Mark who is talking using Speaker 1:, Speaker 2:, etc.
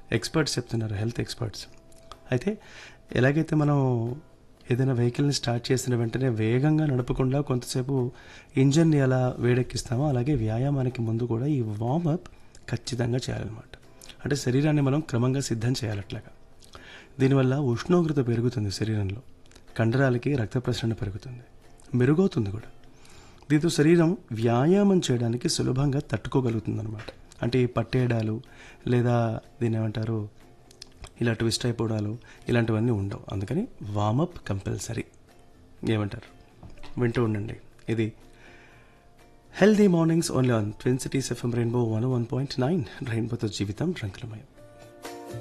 Speaker 1: experts చెప్తున్నారు health experts అయితే ఎలాగైతే మనం ఏదైనా వెహికల్ని స్టార్ట్ చేసిన వెంటనే వేగంగా నడపకుండా కొంతసేపు ఇంజన్ని ఎలా వేడెక్కిస్తామో అలాగే వ్యాయామానికి ముందు కూడా ఈ వార్మప్ ఖచ్చితంగా చేయాలన్నమాట అంటే శరీరాన్ని మనం క్రమంగా సిద్ధం చేయాలి అట్లాగా దీనివల్ల ఉష్ణోగ్రత పెరుగుతుంది శరీరంలో కండరాలకి రక్త ప్రసరణ పెరుగుతుంది మెరుగవుతుంది కూడా దీంతో శరీరం వ్యాయామం చేయడానికి సులభంగా తట్టుకోగలుగుతుంది అనమాట అంటే ఈ పట్టేయడాలు లేదా దీని ఏమంటారు ఇలా ట్విస్ట్ అయిపోవడాలు ఇలాంటివన్నీ ఉండవు అందుకని వామప్ కంపల్సరీ ఏమంటారు వింటూ ఉండండి ఇది healthy mornings only on twin cities FM rainbow one one point nine రెయిన్బోతో జీవితం రంగులమయం